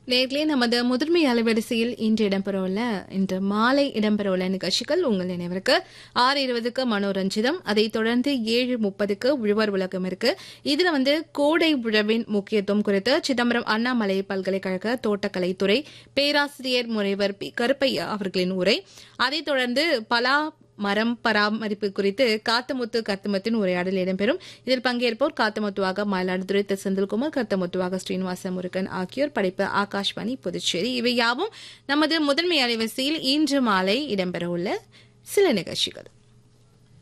நேர்களே நமது முதன்மை அலைவரிசையில் இன்று இடம்பெறவுள்ள இன்று மாலை இடம்பெறவுள்ள நிகழ்ச்சிகள் உங்கள் நினைவிற்கு ஆறு இருபதுக்கு மனோரஞ்சிதம் அதைத் தொடர்ந்து ஏழு முப்பதுக்கு உழவர் உலகம் இருக்கு இதுல வந்து கோடை உழவின் முக்கியத்துவம் குறித்து சிதம்பரம் அண்ணாமலை பல்கலைக்கழக தோட்டக்கலைத்துறை பேராசிரியர் முனைவர் பி கருப்பையா அவர்களின் உரை அதைத் தொடர்ந்து பலா மரம் பராமரிப்பு குறித்து காத்தமுத்து கருத்தமுத்தின் உரையாடல் இடம்பெறும் இதில் பங்கேற்போர் காத்தமுத்துவாக மயிலாடுதுறை திரு செந்தில்குமார் கருத்தமுத்துவாக ஸ்ரீனிவாச முருகன் ஆகியோர் படைப்பு ஆகாஷ்வாணி புதுச்சேரி இவை யாவும் நமது முதன்மை அலைவரிசையில் இன்று மாலை இடம்பெறவுள்ள சில நிகழ்ச்சிகள்